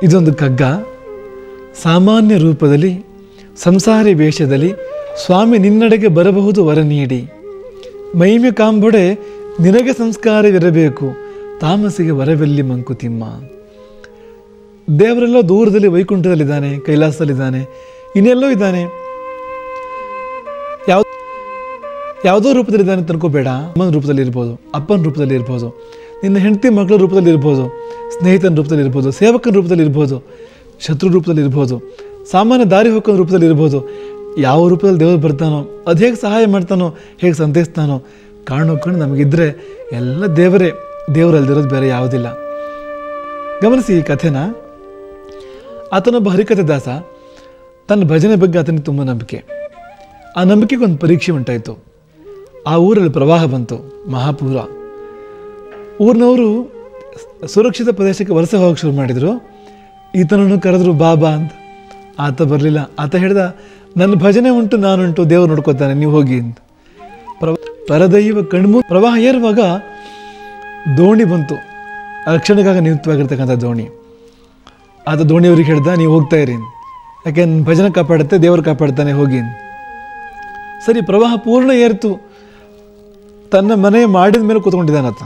ಇದೊಂದು ಕಗ್ಗ ಸಾಮಾನ್ಯ ರೂಪದಲ್ಲಿ ಸಂಸಾರಿ ವೇಷದಲ್ಲಿ ಸ್ವಾಮಿ ನಿನ್ನಡೆಗೆ ಬರಬಹುದು ವರ ನೀಡಿ ಮೈಮೆ ಕಾಂಬೊಡೆ ನಿನಗೆ ಸಂಸ್ಕಾರವಿರಬೇಕು ತಾಮಸಿಗೆ ವರವೆಲ್ಲಿ ಮಂಕುತಿಮ್ಮ ದೇವರೆಲ್ಲೋ ದೂರದಲ್ಲಿ ವೈಕುಂಠದಲ್ಲಿದ್ದಾನೆ ಕೈಲಾಸದಲ್ಲಿದ್ದಾನೆ ಇನ್ನೆಲ್ಲೋ ಇದ್ದಾನೆ ಯಾವ ಯಾವುದೋ ರೂಪದಲ್ಲಿದ್ದಾನೆ ಅಂತ ಅನ್ಕೋಬೇಡ ಅಮ್ಮನ ರೂಪದಲ್ಲಿ ಇರ್ಬೋದು ಅಪ್ಪನ ರೂಪದಲ್ಲಿ ಇರ್ಬೋದು ನಿನ್ನ ಹೆಂಡತಿ ಮಕ್ಕಳ ರೂಪದಲ್ಲಿ ಇರ್ಬೋದು ಸ್ನೇಹಿತನ ರೂಪದಲ್ಲಿ ಇರ್ಬೋದು ಸೇವಕನ ರೂಪದಲ್ಲಿ ಇರ್ಬೋದು ಶತ್ರು ರೂಪದಲ್ಲಿ ಇರ್ಬೋದು ಸಾಮಾನ್ಯ ದಾರಿ ಹೋಗೋನ ರೂಪದಲ್ಲಿ ಇರ್ಬೋದು ಯಾವ ರೂಪದಲ್ಲಿ ದೇವರು ಬರ್ತಾನೋ ಅದು ಹೇಗೆ ಸಹಾಯ ಮಾಡ್ತಾನೋ ಹೇಗೆ ಸಂತೈಸ್ತಾನೋ ಕಾಣೋ ಕಣ್ಣು ನಮಗಿದ್ರೆ ಎಲ್ಲ ದೇವರೇ ದೇವರಲ್ದಿರೋದು ಬೇರೆ ಯಾವುದಿಲ್ಲ ಗಮನಿಸಿ ಈ ಕಥೆನ ಆತನೊಬ್ಬ ಹರಿಕಥೆ ದಾಸ ತನ್ನ ಭಜನೆ ಬಗ್ಗೆ ಆತನಿಗೆ ತುಂಬ ನಂಬಿಕೆ ಆ ನಂಬಿಕೆಗೆ ಒಂದು ಪರೀಕ್ಷೆ ಉಂಟಾಯಿತು ಆ ಊರಲ್ಲಿ ಪ್ರವಾಹ ಬಂತು ಮಹಾಪೂರ ಊರಿನವರು ಸುರಕ್ಷಿತ ಪ್ರದೇಶಕ್ಕೆ ವಲಸೆ ಹೋಗಕ್ಕೆ ಶುರು ಮಾಡಿದರು ಈತನನ್ನು ಕರೆದ್ರು ಬಾಬಾ ಅಂತ ಆತ ಬರಲಿಲ್ಲ ಆತ ಹೇಳ್ದ ನನ್ನ ಭಜನೆ ಉಂಟು ನಾನುಂಟು ದೇವರು ನೋಡ್ಕೋತಾನೆ ನೀವು ಹೋಗಿ ಅಂತ ಪ್ರ ಪರದೈವ ಕಣ್ಮು ಪ್ರವಾಹ ಏರುವಾಗ ದೋಣಿ ಬಂತು ರಕ್ಷಣೆಗಾಗಿ ನಿಯುಕ್ತವಾಗಿರ್ತಕ್ಕಂಥ ದೋಣಿ ಆತ ದೋಣಿಯವ್ರಿಗೆ ಹೇಳ್ದ ನೀವು ಹೋಗ್ತಾ ಇರಿ ಯಾಕೆ ನನ್ನ ಭಜನೆ ಕಾಪಾಡುತ್ತೆ ದೇವರು ಕಾಪಾಡ್ತಾನೆ ಹೋಗಿ ಅಂತ. ಸರಿ ಪ್ರವಾಹ ಪೂರ್ಣ ಏರ್ತು ತನ್ನ ಮನೆ ಮಾಡಿದ ಮೇಲೆ ಕೂತ್ಕೊಂಡಿದ್ದಾನೆ ಆತ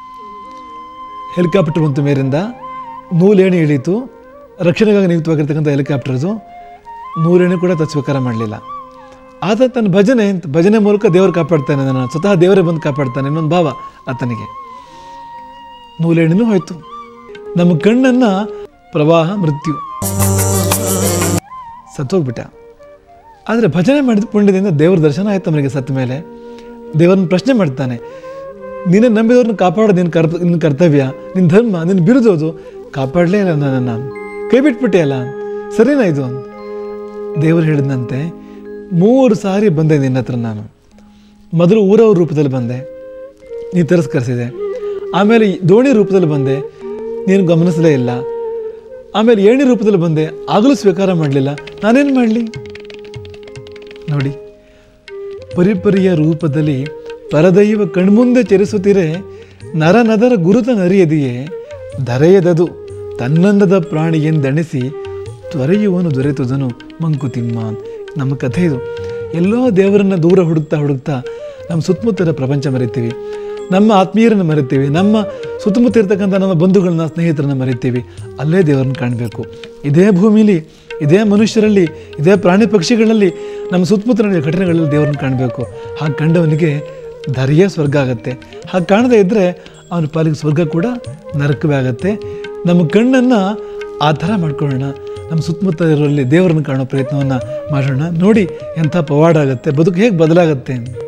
ಹೆಲಿಕಾಪ್ಟರ್ ಬಂತು ಮೇಲಿಂದ ನೂಲೇಣಿ ಇಳೀತು ರಕ್ಷಣೆಗಾಗಿ ನಿಯುಕ್ತವಾಗಿರ್ತಕ್ಕಂಥ ಹೆಲಿಕಾಪ್ಟರ್ದು ನೂಲೇಣಿ ಕೂಡ ತ ಸ್ವೀಕಾರ ಮಾಡಲಿಲ್ಲ ಆತ ತನ್ನ ಭಜನೆ ಅಂತ ಭಜನೆ ಮೂಲಕ ದೇವರು ಕಾಪಾಡ್ತಾನೆ ನನ್ನ ಸ್ವತಃ ದೇವರೇ ಬಂದು ಕಾಪಾಡ್ತಾನೆ ಇನ್ನೊಂದು ಭಾವ ಆತನಿಗೆ ನೂಲೇಣಿನೂ ಹೋಯ್ತು ನಮ್ಮ ಕಣ್ಣನ್ನು ಪ್ರವಾಹ ಮೃತ್ಯು ಸತ್ತೋಗ್ಬಿಟ್ಟ ಆದರೆ ಭಜನೆ ಮಾಡಿದ ಪುಣ್ಯದಿಂದ ದೇವ್ರ ದರ್ಶನ ಆಯ್ತು ಅವನಿಗೆ ಸತ್ತ ಮೇಲೆ ದೇವರನ್ನ ಪ್ರಶ್ನೆ ಮಾಡ್ತಾನೆ ನಿನ್ನ ನಂಬಿದವ್ರನ್ನ ಕಾಪಾಡೋದು ನಿನ್ನ ಕರ್ ನಿನ್ನ ಕರ್ತವ್ಯ ನಿನ್ನ ಧರ್ಮ ನಿನ್ನ ಬಿರುದೋದು ಕಾಪಾಡಲೇ ಇಲ್ಲ ನನ್ನನ್ನು ಕೈ ಬಿಟ್ಬಿಟ್ಟೆ ಅಲ್ಲ ಸರಿನಾ ಇದು ಅಂತ ದೇವರು ಹೇಳಿದಂತೆ ಮೂರು ಸಾರಿ ಬಂದೆ ನಿನ್ನ ಹತ್ರ ನಾನು ಮೊದಲು ಊರವ್ರ ರೂಪದಲ್ಲಿ ಬಂದೆ ನೀನು ತಿರಸ್ಕರಿಸಿದೆ ಆಮೇಲೆ ಈ ದೋಣಿ ರೂಪದಲ್ಲಿ ಬಂದೆ ನೀನು ಗಮನಿಸಲೇ ಇಲ್ಲ ಆಮೇಲೆ ಏಣಿ ರೂಪದಲ್ಲಿ ಬಂದೆ ಆಗಲೂ ಸ್ವೀಕಾರ ಮಾಡಲಿಲ್ಲ ನಾನೇನು ಮಾಡಲಿ ನೋಡಿ ಪರಿಪರಿಯ ರೂಪದಲ್ಲಿ ಪರದೈವ ಕಣ್ಮುಂದೆ ಚರಿಸುತ್ತಿರೆ ನರನದರ ಗುರುತ ನರಿಯದೆಯೇ ಧರೆಯದದು ತನ್ನಂದದ ಪ್ರಾಣಿ ಎಂದಣಿಸಿ ತ್ವರೆಯುವನು ದೊರೆತುದನು ಮಂಕುತಿಮ್ಮ ನಮ್ಮ ಕಥೆ ಇದು ಎಲ್ಲೋ ದೇವರನ್ನ ದೂರ ಹುಡುಕ್ತಾ ಹುಡುಕ್ತಾ ನಮ್ಮ ಸುತ್ತಮುತ್ತಲ ಪ್ರಪಂಚ ಮರಿತೀವಿ ನಮ್ಮ ಆತ್ಮೀಯರನ್ನು ಮರಿತೀವಿ ನಮ್ಮ ಸುತ್ತಮುತ್ತ ಇರ್ತಕ್ಕಂಥ ನಮ್ಮ ಬಂಧುಗಳನ್ನ ಸ್ನೇಹಿತರನ್ನ ಮರಿತೀವಿ ಅಲ್ಲೇ ದೇವರನ್ನ ಕಾಣಬೇಕು ಇದೇ ಭೂಮಿಲಿ ಇದೇ ಮನುಷ್ಯರಲ್ಲಿ ಇದೇ ಪ್ರಾಣಿ ಪಕ್ಷಿಗಳಲ್ಲಿ ನಮ್ಮ ಸುತ್ತಮುತ್ತಲ ನಡೆಯುವ ಘಟನೆಗಳಲ್ಲಿ ದೇವರನ್ನ ಕಾಣಬೇಕು ಹಾಗೆ ಕಂಡವನಿಗೆ ಧೈರ್ಯ ಸ್ವರ್ಗ ಆಗುತ್ತೆ ಹಾಗೆ ಕಾಣದೇ ಇದ್ದರೆ ಅವನ ಪಾಲಿಗೆ ಸ್ವರ್ಗ ಕೂಡ ನರಕವೇ ಆಗುತ್ತೆ ನಮ್ಮ ಕಣ್ಣನ್ನು ಆ ಥರ ಮಾಡ್ಕೊಳ್ಳೋಣ ನಮ್ಮ ಸುತ್ತಮುತ್ತ ಇರೋಲ್ಲಿ ದೇವರನ್ನು ಕಾಣೋ ಪ್ರಯತ್ನವನ್ನು ಮಾಡೋಣ ನೋಡಿ ಎಂಥ ಪವಾಡ ಆಗುತ್ತೆ ಬದುಕು ಹೇಗೆ ಬದಲಾಗುತ್ತೆ ಅಂತ